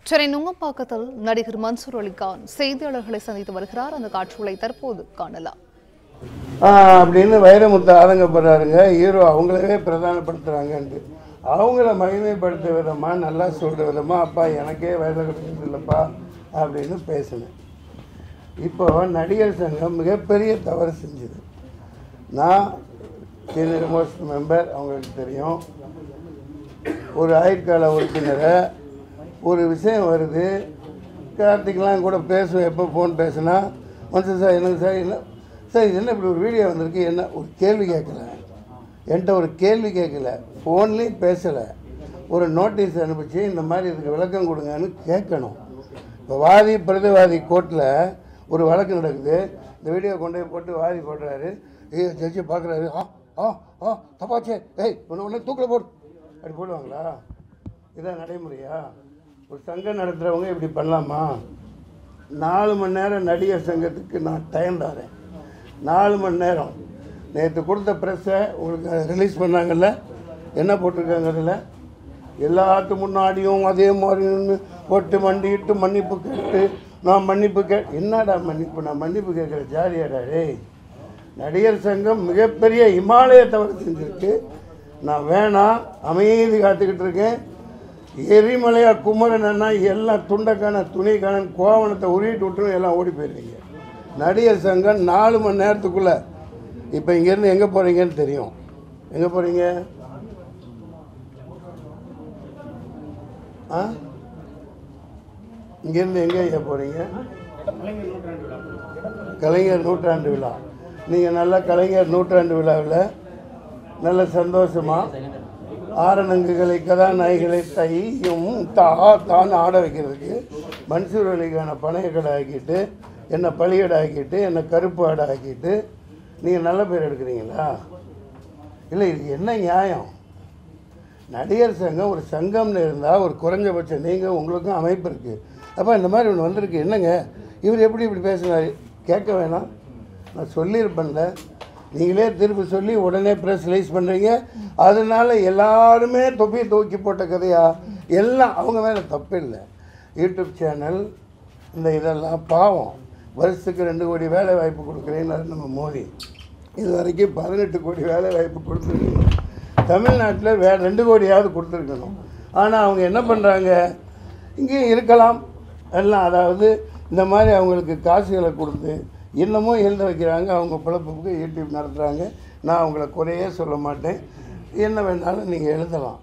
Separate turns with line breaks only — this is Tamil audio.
சென்னை நுங்கம்பாக்கத்தில் நடிகர் மன்சூர் அலிகான் செய்தியாளர்களை சந்தித்து வருகிறார் அந்த காட்சிகளை தற்போது காணலாம்
ஆ, அப்படின்னு வைரமுத்து ஆதங்கப்படுறாருங்க ஹீரோ அவங்களவே பிரதானப்படுத்துகிறாங்கன்ட்டு அவங்கள மகிமைப்படுத்த விதமாக நல்லா சொல்கிற விதமாக அப்பா எனக்கே வேலை கிடைச்சது இல்லைப்பா அப்படின்னு பேசினேன் இப்போ நடிகர் சங்கம் மிகப்பெரிய தவறு செஞ்சுது நான் சீனியர் மோஸ்ட் மெம்பர் அவங்களுக்கு தெரியும் ஒரு ஆயுட்கால உறுப்பினரை ஒரு விஷயம் வருது கார்த்திக்லாம் கூட பேசுவேன் எப்போ ஃபோன் பேசுனா வந்து சார் என்னங்க சார் என்ன சார் இது என்ன இப்படி ஒரு வீடியோ வந்திருக்கு என்ன ஒரு கேள்வி கேட்கல என்கிட்ட ஒரு கேள்வி கேட்கல ஃபோன்லேயும் பேசலை ஒரு நோட்டீஸ் அனுப்பிச்சு இந்த மாதிரி இதுக்கு விளக்கம் கொடுங்கன்னு கேட்கணும் இப்போ வாதி பிரதிவாதி கோர்ட்டில் ஒரு வழக்கு நடக்குது இந்த வீடியோ கொண்டு போய் போட்டு வாதி போடுறாரு ஏய் ஜட்ஜி பார்க்குறாரு ஆ ஆ ஆ தப்பாச்சே ஏய் ஒன்று ஒன்று தூக்கில் போடு அப்படி போடுவாங்களா இதான் நடைமுறையா ஒரு சங்கம் நடத்துகிறவங்க இப்படி பண்ணலாமா நாலு மணி நேரம் நடிகர் சங்கத்துக்கு நான் டைம் தரேன் நாலு மணி நேரம் நேற்று கொடுத்த ப்ரெஸ்ஸை உங்களுக்கு ரிலீஸ் பண்ணாங்கல்ல என்ன போட்டிருக்காங்க அதில் எல்லாத்து முன்னாடியும் அதே மாதிரி நின்னு போட்டு மண்டிட்டு மன்னிப்பு கேட்டு நான் மன்னிப்பு கே என்னடா மன்னிப்பு நான் மன்னிப்பு கேட்குற ஜாலியாடா டேய் நடிகர் சங்கம் மிகப்பெரிய இமாலய தவறு செஞ்சுருக்கு நான் வேணாம் அமைதி காத்துக்கிட்டு இருக்கேன் எரிமலையா குமரன் அண்ணா எல்லாம் துண்டக்கான துணிக்கான கோவணத்தை உருவிட்டு விட்டுரும் எல்லாம் ஓடி போயிருவீங்க நடிகர் சங்கம் நாலு மணி நேரத்துக்குள்ளே இப்போ இங்கேருந்து எங்கே போகிறீங்கன்னு தெரியும் எங்கே போகிறீங்க ஆ இங்கேருந்து எங்கே ஐயா போகிறீங்க கலைஞர் நூற்றாண்டு விழா நீங்கள் நல்ல கலைஞர் நூற்றாண்டு விழாவில் நல்ல சந்தோஷமாக ஆரணங்குகளை கதாநாயகிகளை தையும் தா தான் ஆட வைக்கிறதுக்கு மன்சூர் அலிக்கான பணைய கடை ஆக்கிட்டு என்னை பழியடை ஆக்கிட்டு என்னை கருப்பு ஆடை ஆக்கிட்டு நீங்கள் நல்ல பேர் எடுக்கிறீங்களா இல்லை இது என்ன நியாயம் நடிகர் சங்கம் ஒரு சங்கம்னு இருந்தால் ஒரு குறைஞ்சபட்சம் நீங்கள் உங்களுக்கும் அமைப்பு இருக்குது அப்போ இந்த மாதிரி ஒன்று வந்திருக்கு என்னங்க இவர் எப்படி இப்படி பேசுனாரு கேட்க வேணாம் நான் சொல்லியிருப்பேன்ல நீங்களே திருப்பி சொல்லி உடனே ப்ரெஸ் ரிலீஸ் பண்ணுறீங்க அதனால எல்லாருமே தொப்பியை தூக்கி போட்ட கதையா எல்லாம் அவங்க மேலே தப்பு இல்லை யூடியூப் சேனல் இந்த இதெல்லாம் பாவம் வருஷத்துக்கு ரெண்டு கோடி வேலை வாய்ப்பு கொடுக்குறேன்னு நம்ம மோடி இது வரைக்கும் பதினெட்டு கோடி வேலை வாய்ப்பு கொடுத்துருக்கணும் தமிழ்நாட்டில் வேற ரெண்டு கோடியாவது கொடுத்துருக்கணும் ஆனால் அவங்க என்ன பண்ணுறாங்க இங்கேயும் இருக்கலாம் எல்லாம் அதாவது இந்த மாதிரி அவங்களுக்கு காசுகளை கொடுத்து இன்னமும் எழுத வைக்கிறாங்க அவங்க பிழப்புக்கு யூடியூப் நடத்துகிறாங்க நான் அவங்கள குறையே சொல்ல மாட்டேன் என்ன வேணாலும் நீங்கள் எழுதலாம்